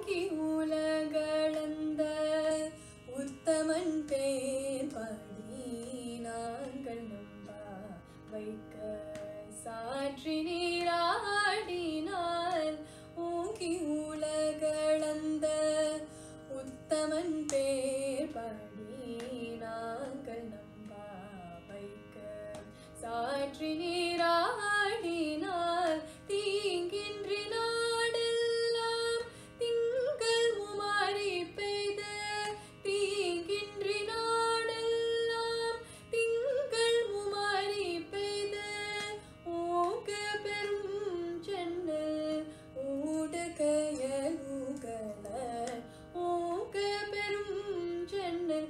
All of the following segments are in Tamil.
ஓங்கி உலகளந்த உத்தமன் பேர் பாடி நாங்கள் நம்பா வைக்க சாற்றி நீராடினால் ஓங்கி உலகளந்த உத்தமன் பேர் பாடி நாங்கள் நம்பா வைக்க சாற்றி நீராடினால் தீங்கின்றி நாடெல்லாம் திங்கள் முமாரி பெய்த தீங்கின்றி நாடெல்லாம் திங்கள் முமாரி பெய்த ஓங்க பெரும் சென்னல் ஊடகயலுகல ஓங்க பெரும் சென்னல்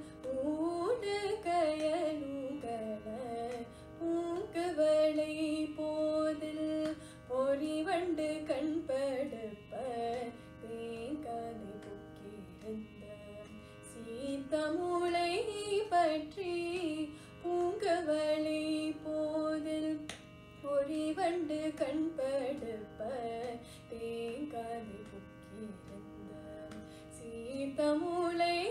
ஊடகயலுகல பூங்கவளை போதில் பொறிவண்டு கண்படுப்ப தேங்காதை புக்கிருந்த சீத்தமூளை பற்றி பூங்கவளை போதில் பொறிவண்டு கண்படுப்ப தேங்காதை புக்கிருந்த சீத்தமூளை